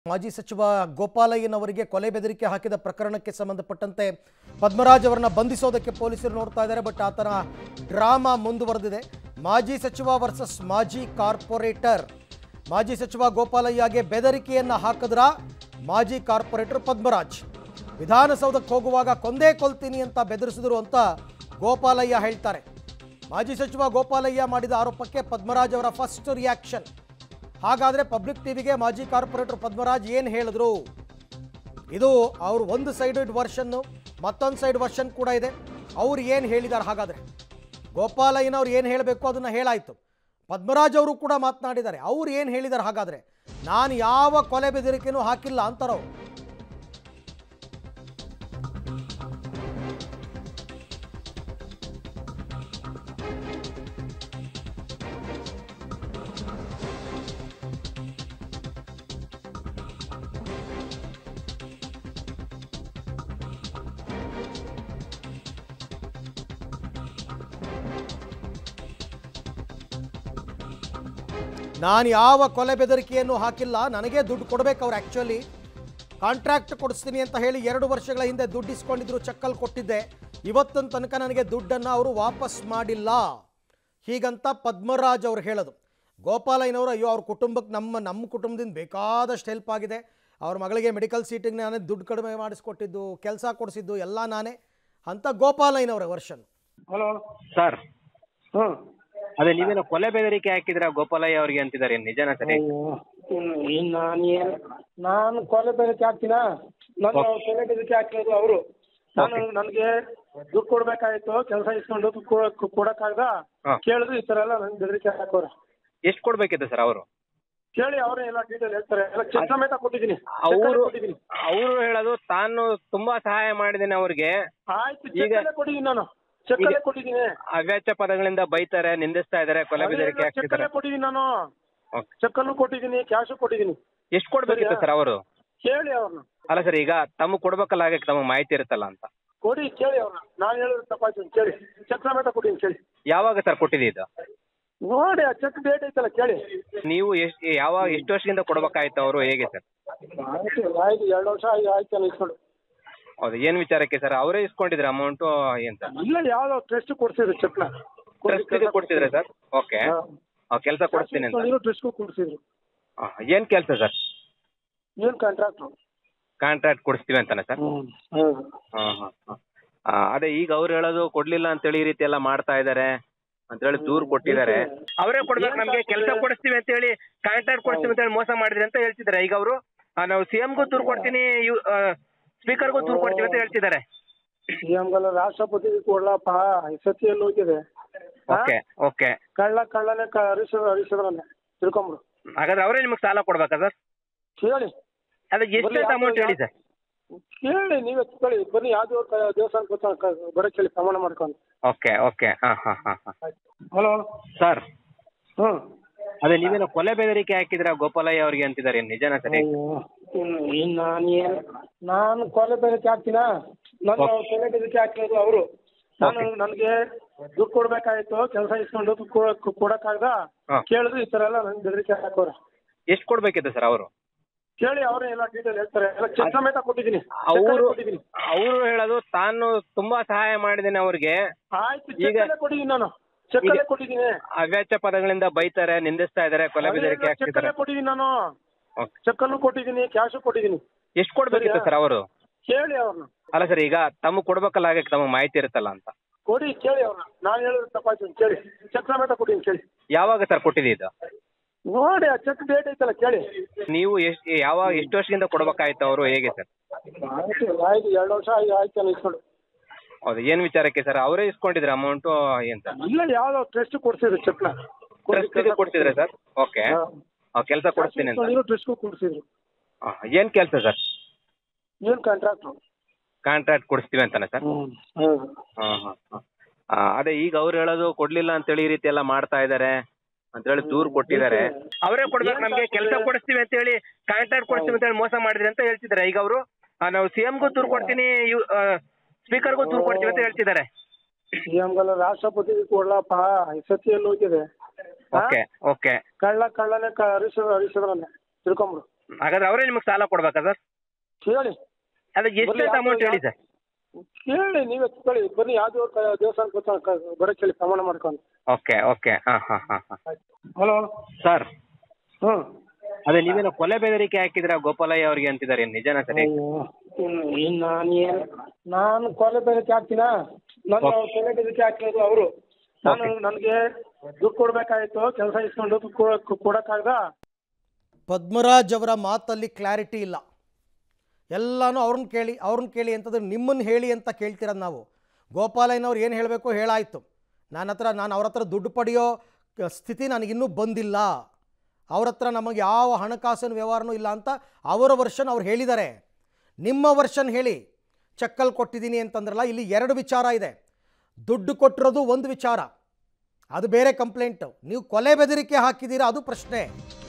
ಮಾಜಿ ಸಚಿವ ಗೋಪಾಲಯ್ಯನವರಿಗೆ ಕೊಲೆ ಬೆದರಿಕೆ ಹಾಕಿದ ಪ್ರಕರಣಕ್ಕೆ ಸಂಬಂಧಪಟ್ಟಂತೆ ಪದ್ಮರಾಜ್ ಅವರನ್ನ ಬಂಧಿಸೋದಕ್ಕೆ ಪೊಲೀಸರು ನೋಡ್ತಾ ಇದ್ದಾರೆ ಬಟ್ ಆತನ ಡ್ರಾಮಾ ಮುಂದುವರೆದಿದೆ ಮಾಜಿ ಸಚಿವ ವರ್ಸಸ್ ಮಾಜಿ ಕಾರ್ಪೊರೇಟರ್ ಮಾಜಿ ಸಚಿವ ಗೋಪಾಲಯ್ಯಗೆ ಬೆದರಿಕೆಯನ್ನ ಹಾಕಿದ್ರ ಮಾಜಿ ಕಾರ್ಪೊರೇಟರ್ ಪದ್ಮರಾಜ್ ವಿಧಾನಸೌಧಕ್ಕೆ ಹೋಗುವಾಗ ಕೊಂದೇ ಕೊಲ್ತೀನಿ ಅಂತ ಬೆದರಿಸಿದ್ರು ಅಂತ ಗೋಪಾಲಯ್ಯ ಹೇಳ್ತಾರೆ ಮಾಜಿ ಸಚಿವ ಗೋಪಾಲಯ್ಯ ಮಾಡಿದ ಆರೋಪಕ್ಕೆ ಪದ್ಮರಾಜ್ ಅವರ ಫಸ್ಟ್ ರಿಯಾಕ್ಷನ್ ಹಾಗಾದ್ರೆ ಪಬ್ಲಿಕ್ ಟಿವಿಗೆ ಮಾಜಿ ಕಾರ್ಪೊರೇಟರ್ ಪದ್ಮರಾಜ್ ಏನು ಹೇಳಿದ್ರು ಇದು ಅವ್ರು ಒಂದು ಸೈಡೆಡ್ ವರ್ಷನ್ನು ಮತ್ತೊಂದು ಸೈಡ್ ವರ್ಷನ್ ಕೂಡ ಇದೆ ಅವ್ರು ಏನು ಹೇಳಿದ್ದಾರೆ ಹಾಗಾದ್ರೆ ಗೋಪಾಲಯ್ಯನವ್ರು ಏನು ಹೇಳಬೇಕು ಅದನ್ನು ಹೇಳಾಯ್ತು ಪದ್ಮರಾಜ್ ಅವರು ಕೂಡ ಮಾತನಾಡಿದ್ದಾರೆ ಅವ್ರು ಏನು ಹೇಳಿದ್ದಾರೆ ಹಾಗಾದ್ರೆ ನಾನು ಯಾವ ಕೊಲೆ ಬೆದರಿಕೆನೂ ಹಾಕಿಲ್ಲ ಅಂತಾರವ್ರು ನಾನು ಯಾವ ಕೊಲೆ ಬೆದರಿಕೆಯನ್ನು ಹಾಕಿಲ್ಲ ನನಗೆ ದುಡ್ಡು ಕೊಡಬೇಕು ಅವ್ರು ಆ್ಯಕ್ಚುಲಿ ಕಾಂಟ್ರಾಕ್ಟ್ ಕೊಡಿಸ್ತೀನಿ ಅಂತ ಹೇಳಿ ಎರಡು ವರ್ಷಗಳ ಹಿಂದೆ ದುಡ್ಡು ಇಸ್ಕೊಂಡಿದ್ರು ಚೆಕ್ಕಲ್ಲಿ ಕೊಟ್ಟಿದ್ದೆ ಇವತ್ತಿನ ತನಕ ನನಗೆ ದುಡ್ಡನ್ನು ಅವರು ವಾಪಸ್ ಮಾಡಿಲ್ಲ ಹೀಗಂತ ಪದ್ಮರಾಜ್ ಅವರು ಹೇಳೋದು ಗೋಪಾಲಯ್ಯನವರು ಅಯ್ಯೋ ಅವ್ರ ಕುಟುಂಬಕ್ಕೆ ನಮ್ಮ ನಮ್ಮ ಕುಟುಂಬದಿಂದ ಬೇಕಾದಷ್ಟು ಹೆಲ್ಪ್ ಆಗಿದೆ ಅವ್ರ ಮಗಳಿಗೆ ಮೆಡಿಕಲ್ ಸೀಟಿಗೆ ನಾನೇ ದುಡ್ಡು ಕಡಿಮೆ ಮಾಡಿಸ್ಕೊಟ್ಟಿದ್ದು ಕೆಲಸ ಕೊಡಿಸಿದ್ದು ಎಲ್ಲ ನಾನೇ ಅಂತ ಗೋಪಾಲಯ್ಯನವರ ವರ್ಷನ್ ಹಲೋ ಸರ್ ಹ್ಞೂ ಅದೇ ನೀವೇನೋ ಕೊಲೆ ಬೆದರಿಕೆ ಹಾಕಿದ್ರ ಗೋಪಾಲಯ್ಯ ಅವ್ರಿಗೆ ಅಂತಿದ್ದಾರೆ ನಿಜನಾ ಸರಿ ನಾನು ಏನು ನಾನು ಕೊಲೆ ಬೆದರಿಕೆ ಹಾಕ್ತೀನ ನಾನು ಅವ್ರ ಕೊಲೆ ಬೆದರಿಕೆ ಹಾಕಿರೋದು ಅವರು ನಾನು ನನಗೆ ದುಡ್ಡು ಕೊಡ್ಬೇಕಾಯ್ತು ಕೆಲಸ ಇಸ್ಕೊಂಡು ದುಡ್ಡು ಕೊಡಕ್ ಕೊಡಕ್ಕಾಗ್ದ ಹಾ. ಕೇಳಿದ್ರು ಈ ಥರ ಎಲ್ಲ ನಂಗೆ ಬೆದರಿಕೆ ಹಾಕೋರು ಎಷ್ಟು ಕೊಡ್ಬೇಕಿತ್ತು ಸರ್ ಅವರು ಕೇಳಿ ಅವರೇ ಎಲ್ಲ ಡೀಟೇಲ್ ಹೇಳ್ತಾರೆ ಎಲ್ಲ ಚೆಕ್ ಸಮೇತ ಕೊಟ್ಟಿದ್ದೀನಿ ಅವರು ಕೊಟ್ಟಿದ್ದೀನಿ ಅವರು ಹೇಳೋದು ತಾನು ತುಂಬಾ ಸಹಾಯ ಮಾಡಿದ್ದೇನೆ ಅವ್ರಿಗೆ ಆಯ್ತು ಈಗ- ಚೆಕ್ಕಲ್ಲೇ ಕೊಟ್ಟಿದ್ದೀನಿ ನಾನು ಚೆಕ್ಕಲ್ಲೇ ಈಗ- ಕೊಟ್ಟಿದ್ದೀನಿ ಅವ್ಯಾಚ್ಯ ಪದಗಳಿಂದ ಬೈತಾರೆ ನಿಂದಿಸ್ತಾ ಇದಾರೆ ಕೊಲೆ ಬೆದರಿಕೆ ಹಾಕ್ತಿದ್ದಾರೆ ಚೆಕ್ಕಲ್ಲೇ ಕೊಟ್ಟಿದ್ದೀನಿ ನಾನು ಓಕೆ ಚೆಕ್ಕಲ್ಲೂ ಕೊಟ್ಟಿದ್ದೀನಿ ಕ್ಯಾಶು ಕೊಟ್ಟಿದ್ದೀನಿ ಎಷ್ಟು ಕೊಡ್ಬೇಕಿತ್ತು ಸರ್ ಅವರು ಕೇಳಿ ಅವ್ರನ್ನ ಅಲ್ಲ ಸರ್ ಈಗ ತಮಗೆ ಕೊಡ್ಬೇಕಲ್ಲ ಹಾಗೆ ತಮಗೆ ಮಾಹಿತಿ ಇರುತ್ತಲ್ಲ ಅಂತ ಕೊಡಿ ಕೇಳಿ ಅವ್ರನ್ನ ನಾನು ಹೇಳಿದ್ರೆ ತಪ್ಪಾಯ್ತು ಕೇಳಿ ಚೆಕ್ ಸಮೇತ ಕೊಟ್ಟಿದ್ದೀನಿ ಕೇಳಿ ಯಾವಾಗ ಸರ್ ಕೊಟ್ಟಿದ್ದು ನೋಡಿ ಆ ಚೆಕ್ ಡೇಟ್ ಐತಲ್ಲ ಕೇಳಿ ನೀವು ಎಷ್ಟು ಯಾವಾಗ ಎಷ್ಟು ವರ್ಷದಿಂದ ಕೊಡ್ಬೇಕಾಯ್ತು ಅವರು ಹೇಗೆ ಸರ್ ಆಯ್ತು ಆಯ್ತು ಎರಡು ವರ್ಷ ಆಯ್ತು ಆಯ್ತು ಇಸ್ಕೊಂಡು ಹೌದು ಏನ್ ವಿಚಾರಕ್ಕೆ ಸರ್ ಅವರೇ ಇಸ್ಕೊಂಡಿದ್ರ ಅಮೌಂಟು ಏನ್ ಸರ್ ಇಲ್ಲ ಯಾವ್ದೋ ಟೆಸ್ಟ್ ಕೊಡ್ಸಿದ್ರು ಚೆಕ್ನ ಟ್ರಸ್ಟಿಗೆ ಕೊಡ್ತಿದ್ರೆ ಸರ್ ಓಕೆ ಕೆಲಸ ಕೊಡಿಸ್ತೀನಿ ಅಂತ ಟೆಸ್ಟ್ಗೂ ಕೊಡ್ಸಿದ್ರು ಆ, ಏನ್ ಕೆಲಸ ಸರ್ ಏನ್ ಕಾಂಟ್ರಾಕ್ಟ್ ಕಾಂಟ್ರಾಕ್ಟ್ ಕೊಡಿಸ್ತೀವಿ ಅಂತಾನೆ ಸರ್ ಹ್ಮ್ ಹ್ಮ್ ಹಾ, ಹಾ, ಹಾ. ಆ, ಅದೇ ಈಗ ಅವ್ರು ಹೇಳೋದು ಕೊಡ್ಲಿಲ್ಲ ಅಂತೇಳಿ ಈ ರೀತಿ ಎಲ್ಲ ಮಾಡ್ತಾ ಇದಾರೆ ಅಂತ ಹೇಳಿ ದೂರ್ ಕೊಟ್ಟಿದ್ದಾರೆ ಅವರೇ ಕೊಡ್ಬೇಕು ನಮ್ಗೆ ಕೆಲಸ ಕೊಡಿಸ್ತೀವಿ ಅಂತ ಹೇಳಿ ಕಾಂಟ್ರಾಕ್ಟ್ ಕೊಡಿಸ್ತೀವಿ ಅಂತ ಹೇಳಿ ಮೋಸ ಮಾಡಿದ್ರಿ ಅಂತ ಹೇಳ್ತಿದ್ದಾರೆ ಈಗ ಅವರು ನಾವು ಸಿಎಂಗೂ ದೂರ್ ಕೊಡ್ತೀನಿ ಸ್ಪೀಕರ್ಗೂ ದೂರ್ ಕೊಡ್ತೀವಿ ಅಂತ ಹೇಳ್ತಿದ್ದಾರೆ ಸಿಎಂಗೆಲ್ಲ ರಾಷ್ಟ್ರಪತಿ ಕೊಡ್ಲಪ್ಪ ಈ ಸತಿ ಎಲ್ಲಿ ಹೋಗಿದೆ ಹಾ? ಓಕೆ ಓಕೆ ಕಳ್ಳ ಕಳ್ಳನೇ ಕ ಹರಿಸಿದ್ರು ಹರಿಸಿದ್ರನ್ನ ತಿಳ್ಕೊಂಬಿಡು ಹಾಗಾದ್ರೆ ಅವರೇ ನಿಮ್ಗೆ ಸಾಲ ಕೊಡ್ಬೇಕಾ ಸರ್ ಕೇಳಿ ಅದೇ ಎಷ್ಟು ಅಮೌಂಟ್ ಹೇಳಿ ಸರ್ ಕೇಳಿ ನೀವೇ ಕೇಳಿ ಬನ್ನಿ ಯಾವ್ದು ದೇವಸ್ಥಾನಕ್ಕೆ ಗೊತ್ತಾ ಬರಕ್ಕೆ ಹೇಳಿ ಪ್ರಮಾಣ ಮಾಡ್ಕೊಂಡು ಓಕೆ ಓಕೆ ಹಾ ಹಾ ಹಾ ಹಾ ಹಲೋ ಸರ್ ಹ್ಮ್ ಅದೇ ನೀವೇನೋ ಕೊಲೆ ಬೆದರಿಕೆ ಹಾಕಿದ್ರ ಗೋಪಾಲಯ್ಯ ಅವ್ರಿಗೆ ಅಂತಿದ್ದಾರೆ ನಿಜನಾ ಸರಿ ನಾನು ಏನು ನಾನು ಕೊಲೆ ಬೆದರಿಕೆ ಹಾಕ್ತೀನ ನಾನು ಅವ್ರ ಕೊಲೆ ಬೆದರಿಕೆ ಹಾಕಿರೋದು ಅವರು ನಾನು ನನಗೆ ದುಡ್ಡು ಕೊಡ್ಬೇಕಾಯ್ತು ಕೆಲಸ ಇಸ್ಕೊಂಡು ದುಡ್ಡು ಕೊಡಕ್ ಕೊಡಕ್ಕಾಗ್ದ ಹಾ. ಕೇಳಿದ್ರು ಈ ಥರ ಎಲ್ಲ ನಂಗೆ ಬೆದರಿಕೆ ಹಾಕೋರು ಎಷ್ಟು ಕೊಡ್ಬೇಕಿತ್ತು ಸರ್ ಅವರು ಕೇಳಿ ಅವರೇ ಎಲ್ಲ ಡೀಟೇಲ್ ಹೇಳ್ತಾರೆ ಎಲ್ಲ ಚೆಕ್ ಸಮೇತ ಕೊಟ್ಟಿದ್ದೀನಿ ಅವರು ಚೆಕ್ಕಲ್ಲೇ ಕೊಟ್ಟಿದ್ದೀನಿ ಅವರು ಹೇಳೋದು ತಾನು ತುಂಬಾ ಸಹಾಯ ಮಾಡಿದ್ದೇನೆ ಅವ್ರಿಗೆ ಆಯ್ತು ಈಗ- ಚೆಕ್ಕಲ್ಲೇ ಕೊಟ್ಟಿದ್ದೀನಿ ನಾನು ಚೆಕ್ಕಲ್ಲೇ ಕೊಟ್ಟಿದ್ದೀನಿ ಅವ್ಯಾಚ್ಯ ಪದಗಳಿಂದ ಬೈತಾರೆ ನಿಂದಿಸ್ತಾ ಇದಾರೆ ಕೊಲೆ ಬೆದರಿಕೆ ಹಾಕ್ತಿದ್ದಾರೆ ಚೆಕ್ಕಲ್ಲೇ ಕೊಟ್ಟಿದ್ದೀನಿ ನಾನು ಓಕೆ ಚೆಕ್ಕಲ್ಲೂ ಕೊಟ್ಟಿದ್ದೀನಿ ಕ್ಯಾಶು ಕೊಟ್ಟಿದ್ದೀನಿ ಎಷ್ಟು ಕೊಡ್ಬೇಕಿತ್ತು ಸರ್ ಅವರು ಕೇಳಿ ಅವ್ರನ್ನ ಅಲ್ಲ ಸರ್ ಈಗ ತಮಗೆ ಕೊಡ್ಬೇಕಲ್ಲ ಹಾಗೆ ತಮಗೆ ಮಾಹಿತಿ ಇರುತ್ತಲ್ಲ ಅಂತ ಕೊಡಿ ಕೇಳಿ ಅವ್ರನ್ನ ನಾನು ಹೇಳಿದ್ರೆ ತಪ್ಪಾಯ್ತು ಕೇಳಿ ಚೆಕ್ ಸಮೇತ ಕೊಟ್ಟಿದ್ದೀನಿ ಕೇಳಿ ಯಾವಾಗ ಸರ್ ಕೊಟ್ಟಿದ್ದು ನೋಡಿ ಆ ಚೆಕ್ ಡೇಟ್ ಐತಲ್ಲ ಕೇಳಿ ನೀವು ಎಷ್ಟು ಯಾವಾಗ ಎಷ್ಟು ವರ್ಷದಿಂದ ಕೊಡ್ಬೇಕಾಯ್ತು ಅವರು ಹೇಗೆ ಸರ್ ಆಯ್ತು ಆಯ್ತು ಎರಡು ವರ್ಷ ಆಯ್ತು ಆಯ್ತು ಇಸ್ಕೊಂಡು ಹೌದು ಏನ್ ವಿಚಾರಕ್ಕೆ ಸರ್ ಅವರೇ ಇಸ್ಕೊಂಡಿದ್ರ ಅಮೌಂಟು ಏನ್ ಸರ್ ಇಲ್ಲ ಯಾವ್ದೋ ಟೆಸ್ಟ್ ಕೊಡ್ಸಿದ್ರು ಚೆಕ್ನ ಟ್ರಸ್ಟಿಗೆ ಕೊಡ್ತಿದ್ರೆ ಸರ್ ಓಕೆ ಕೆಲಸ ಕೊಡಿಸ್ತೀನಿ ಅಂತ ಟೆಸ್ಟ್ಗೂ ಕೊಡ್ಸಿದ್ರು ಆ, ಏನ್ ಕೆಲಸ ಸರ್ ಏನ್ ಕಾಂಟ್ರಾಕ್ಟ್ ಕಾಂಟ್ರಾಕ್ಟ್ ಕೊಡಿಸ್ತೀವಿ ಅಂತಾನೆ ಸರ್ ಹ್ಮ್ ಹ್ಮ್ ಹಾ, ಹಾ, ಹಾ. ಆ, ಅದೇ ಈಗ ಅವ್ರು ಹೇಳೋದು ಕೊಡ್ಲಿಲ್ಲ ಅಂತೇಳಿ ಈ ರೀತಿ ಎಲ್ಲ ಮಾಡ್ತಾ ಇದಾರೆ ಅಂತ ಹೇಳಿ ದೂರ್ ಕೊಟ್ಟಿದ್ದಾರೆ ಅವರೇ ಕೊಡ್ಬೇಕು ನಮ್ಗೆ ಕೆಲಸ ಕೊಡಿಸ್ತೀವಿ ಅಂತ ಹೇಳಿ ಕಾಂಟ್ರಾಕ್ಟ್ ಕೊಡಿಸ್ತೀವಿ ಅಂತ ಹೇಳಿ ಮೋಸ ಮಾಡಿದ್ರಿ ಅಂತ ಹೇಳ್ತಿದ್ದಾರೆ ಈಗ ಅವರು ನಾವು ಸಿಎಂಗೂ ದೂರ್ ಕೊಡ್ತೀನಿ ಸ್ಪೀಕರ್ಗೂ ದೂರ್ ಕೊಡ್ತೀವಿ ಅಂತ ಹೇಳ್ತಿದ್ದಾರೆ ಸಿಎಂಗೆಲ್ಲ ರಾಷ್ಟ್ರಪತಿ ಕೊಡ್ಲಪ್ಪ ಈ ಸತಿ ಎಲ್ಲಿ ಹೋಗಿದೆ ಹಾ? ಓಕೆ ಓಕೆ ಕಳ್ಳ ಕಳ್ಳನೇ ಕ ಹರಿಸಿದ್ರು ಹರಿಸಿದ್ರನ್ನ ತಿಳ್ಕೊಂಬಿಡು ಹಾಗಾದ್ರೆ ಅವರೇ ನಿಮ್ಗೆ ಸಾಲ ಕೊಡ್ಬೇಕಾ ಸರ್ ಕೇಳಿ ಅದಕ್ಕೆ ಎಷ್ಟು ಬರ್ಲಿ, ಅಮೌಂಟ್ ಯಾವ- ಹೇಳಿ ಸರ್ ಕೇಳಿ ನೀವೇ ಕೇಳಿ ಬನ್ನಿ ಯಾವ ದೇವ್ರ ದೇವಸ್ಥಾನಕ್ಕೆ ಗೊತ್ತಾ ಬರಕ್ಕೆ ಹೇಳಿ ಪ್ರಮಾಣ ಮಾಡ್ಕೊಂಡು ಓಕೆ ಓಕೆ ಹಾ ಹಾ ಹಾ ಹಾ ಹಲೋ ಸರ್ ಹ್ಞೂ ಅದೇ ನೀವೇನೋ ಕೊಲೆ ಬೆದರಿಕೆ ಹಾಕಿದ್ರ ಗೋಪಾಲಯ್ಯ ಅವ್ರಿಗೆ ಅಂತಿದ್ದಾರೆ ನಿಜನಾ ಸರಿ ನಾನು ಏನು ನಾನು ಕೊಲೆ ಬೆದರಿಕೆ ಹಾಕ್ತೀನಾ ನನ್ನ ಕೊಲೆ ಬೆದರಿಕೆ ಹಾಕಿರೋದು ಅವರು ನಾನು ನನಗೆ ದುಡ್ಡು ಕೊಡ್ಬೇಕಾಯ್ತು ಕೆಲಸ ಇಸ್ಕೊಂಡು ದುಡ್ಡು ಕೊಡಕ್ ಕೊಡಕ್ಕಾಗ್ದ ಪದ್ಮರಾಜ್ ಅವರ ಮಾತಲ್ಲಿ ಕ್ಲಾರಿಟಿ ಇಲ್ಲ ಎಲ್ಲನೂ ಅವ್ರನ್ನ ಕೇಳಿ ಅವ್ರನ್ನ ಕೇಳಿ ಅಂತಂದ್ರೆ ನಿಮ್ಮನ್ನು ಹೇಳಿ ಅಂತ ಕೇಳ್ತಿರೋದು ನಾವು ಗೋಪಾಲಯ್ಯನವ್ರು ಏನು ಹೇಳಬೇಕು ಹೇಳಾಯಿತು ನನ್ನ ಹತ್ರ ನಾನು ಅವ್ರ ಹತ್ರ ದುಡ್ಡು ಪಡೆಯೋ ಕ- ಸ್ಥಿತಿ ನನಗಿನ್ನೂ ಬಂದಿಲ್ಲ ಅವ್ರ ಹತ್ರ ನಮಗೆ ಯಾವ ಹಣಕಾಸಿನ ವ್ಯವಹಾರನೂ ಇಲ್ಲ ಅಂತ ಅವರ ವರ್ಷನ್ ಅವ್ರು ಹೇಳಿದ್ದಾರೆ ನಿಮ್ಮ ವರ್ಷನ್ ಹೇಳಿ ಚೆಕ್ಕಲ್ಲಿ ಕೊಟ್ಟಿದ್ದೀನಿ ಅಂತಂದ್ರಲ್ಲ ಇಲ್ಲಿ ಎರಡು ವಿಚಾರ ಇದೆ ದುಡ್ಡು ಕೊಟ್ಟಿರೋದು ಒಂದು ವಿಚಾರ ಅದು ಬೇರೆ ಕಂಪ್ಲೇಂಟು ನೀವು ಕೊಲೆ ಬೆದರಿಕೆ ಹಾಕಿದ್ದೀರಾ ಅದು ಪ್ರಶ್ನೆ